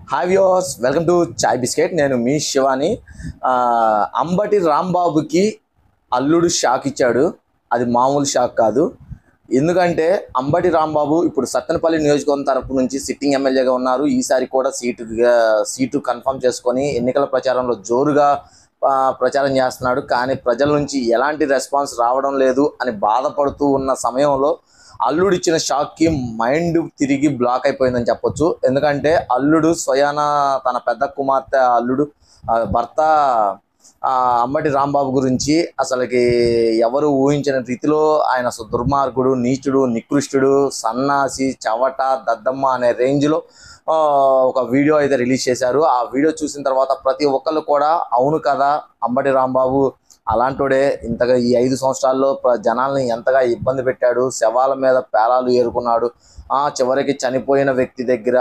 hi viewers welcome to chai biscuit నేను మీ శివాని ఆ, అంబటి రాంబాబుకి అల్లుడు షాక్ ఇచ్చాడు అది మామూలు షాక్ కాదు ఎందుకంటే అంబటి రాంబాబు ఇప్పుడు సత్తెనపల్లి నియోజకవర్గం తరపు నుంచి సిట్టింగ్ ఎమ్మెల్యేగా ఉన్నారు ఈసారి కూడా సీటు సీటు కన్ఫర్మ్ చేసుకొని ఎన్నికల ప్రచారంలో జోరుగా ఆ, ప్రచారం చేస్తున్నాడు కానీ ప్రజల నుంచి ఎలాంటి రెస్పాన్స్ రావడం లేదు అని బాధపడుతూ ఉన్న సమయంలో అల్లుడు ఇచ్చిన షాక్కి మైండ్ తిరిగి బ్లాక్ అయిపోయిందని చెప్పొచ్చు ఎందుకంటే అల్లుడు స్వయాన తన పెద్ద కుమార్తె అల్లుడు ఆ, భర్త ఆ, అంబటి రాంబాబు గురించి అసలుకి ఎవరు ఊహించిన రీతిలో ఆయన అసలు దుర్మార్గుడు నీచుడు నికృష్టుడు సన్నాసి చవట దద్దమ్మ అనే రేంజ్లో ఆ, ఒక వీడియో అయితే రిలీజ్ చేశారు ఆ వీడియో చూసిన తర్వాత ప్రతి ఒక్కళ్ళు కూడా అవును కదా అంబటి రాంబాబు అలాంటోడే ఇంతగా ఈ ఐదు సంవత్సరాల్లో ప్ర- జనాల్ని ఎంతగా ఇబ్బంది పెట్టాడు శవాల మీద పేలాలు ఏరుకున్నాడు ఆ చివరికి చనిపోయిన వ్యక్తి దగ్గర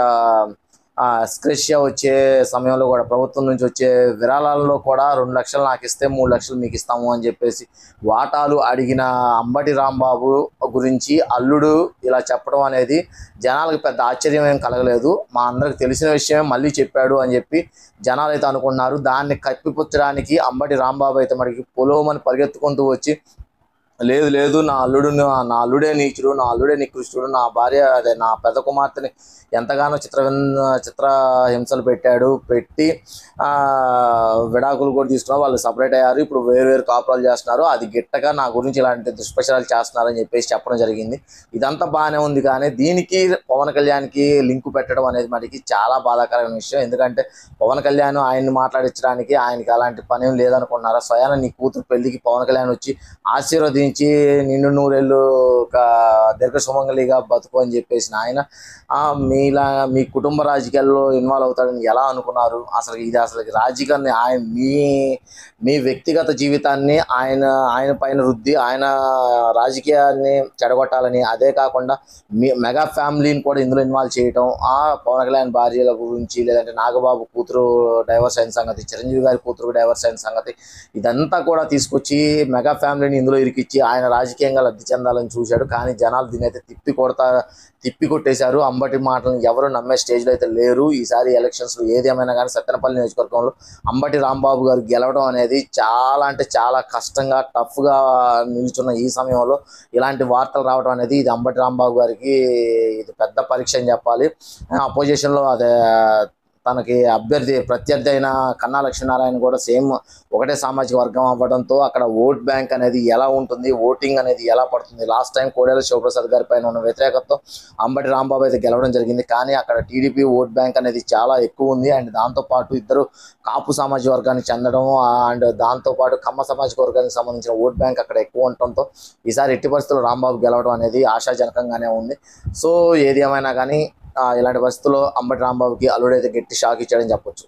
ఆ స్క్రెషియా వచ్చే సమయంలో కూడా ప్రభుత్వం నుంచి వచ్చే విరాళాల్లో కూడా రెండు లక్షలు నాకు ఇస్తే మూడు లక్షలు మీకు ఇస్తాము అని చెప్పేసి వాటాలు అడిగిన అంబటి రాంబాబు గురించి అల్లుడు ఇలా చెప్పడం అనేది జనాలకు పెద్ద ఆశ్చర్యం ఏం కలగలేదు మా అందరికి తెలిసిన విషయమే మళ్ళీ చెప్పాడు అని చెప్పి జనాలు అయితే అనుకున్నారు దాన్ని కప్పిపుచ్చడానికి అంబటి రాంబాబు అయితే మనకి పొలోమని పరిగెత్తుకుంటూ వచ్చి లేదు లేదు నా అల్లుడు నా నా అల్లుడే నీచుడు నా అల్లుడే నికృష్టుడు నా భార్య అదే నా పెద్ద కుమార్తెని ఎంతగానో చిత్ర చిత్ర హింసలు పెట్టాడు పెట్టి ఆ, విడాకులు కూడా తీసుకున్నారు వాళ్ళు సపరేట్ అయ్యారు ఇప్పుడు వేరు వేరు కాపురాలు చేస్తున్నారు అది గిట్టగా నా గురించి ఇలాంటి దుష్ప్రచారాలు చేస్తున్నారని చెప్పేసి చెప్పడం జరిగింది ఇదంతా బాగానే ఉంది కానీ దీనికి పవన్ కళ్యాణ్కి లింకు పెట్టడం అనేది మనకి చాలా బాధాకరమైన విషయం ఎందుకంటే పవన్ కళ్యాణ్ ఆయన్ని మాట్లాడించడానికి ఆయనకి అలాంటి పని ఏం లేదనుకున్నారా స్వయాన నీ కూతురు పెళ్లికి పవన్ కళ్యాణ్ వచ్చి ఆశీర్వదించి నిన్ను నూరేళ్ళు ఒక దీర్ఘ సుమంగళిగా బతుకు అని చెప్పేసి ఆయన ఆ, మీలా మీ కుటుంబ రాజకీయాల్లో ఇన్వాల్వ్ అవుతాడని ఎలా అనుకున్నారు అసలు ఇది అసలు రాజకీయాన్ని ఆయన మీ మీ వ్యక్తిగత జీవితాన్ని ఆయన ఆయన పైన రుద్ది ఆయన రాజకీయాన్ని చెడగొట్టాలని అదే కాకుండా మీ మెగా ఫ్యామిలీని కూడా ఇందులో ఇన్వాల్వ్ చేయటం ఆ పవన్ కళ్యాణ్ భార్యల గురించి లేదంటే నాగబాబు కూతురు డైవర్స్ అయిన సంగతి చిరంజీవి గారి కూతురు డైవర్స్ అయిన సంగతి ఇదంతా కూడా తీసుకొచ్చి మెగా ఫ్యామిలీని ఇందులో ఇరికిచ్చి ఆయన రాజకీయంగా లబ్ధి చెందాలని చూశాడు కానీ జనాలు దీని అయితే తిప్పి కొడతా తిప్పి కొట్టేశారు అంబటి మాటలను ఎవరు నమ్మే స్టేజ్లో అయితే లేరు ఈసారి ఎలక్షన్స్లో ఏది ఏమైనా కానీ సత్తెనపల్లి నియోజకవర్గంలో అంబటి రాంబాబు గారు గెలవడం అనేది చాలా అంటే చాలా కష్టంగా టఫ్గా నిలుచున్న ఈ సమయంలో ఇలాంటి వార్తలు రావడం అనేది ఇది అంబటి రాంబాబు గారికి ఇది పెద్ద పరీక్ష అని చెప్పాలి అపోజిషన్లో అదే తనకి అభ్యర్థి ప్రత్యర్థి అయిన కన్నా లక్ష్మీనారాయణ కూడా సేమ్ ఒకటే సామాజిక వర్గం అవ్వడంతో అక్కడ ఓట్ బ్యాంక్ అనేది ఎలా ఉంటుంది ఓటింగ్ అనేది ఎలా పడుతుంది లాస్ట్ టైం కోడేల శివప్రసాద్ గారి పైన ఉన్న వ్యతిరేకతతో అంబటి రాంబాబు అయితే గెలవడం జరిగింది కానీ అక్కడ టీడీపీ ఓట్ బ్యాంక్ అనేది చాలా ఎక్కువ ఉంది అండ్ దాంతోపాటు ఇద్దరు కాపు సామాజిక వర్గానికి చెందడం అండ్ దాంతోపాటు కమ్మ సామాజిక వర్గానికి సంబంధించిన ఓట్ బ్యాంక్ అక్కడ ఎక్కువ ఉండటంతో ఈసారి ఎట్టి పరిస్థితుల్లో రాంబాబు గెలవడం అనేది ఆశాజనకంగానే ఉంది సో ఏది ఏమైనా కానీ ఆ, ఇలాంటి పరిస్థితుల్లో అంబటి రాంబాబుకి అల్లుడైతే గట్టి షాక్ ఇచ్చాడని చెప్పొచ్చు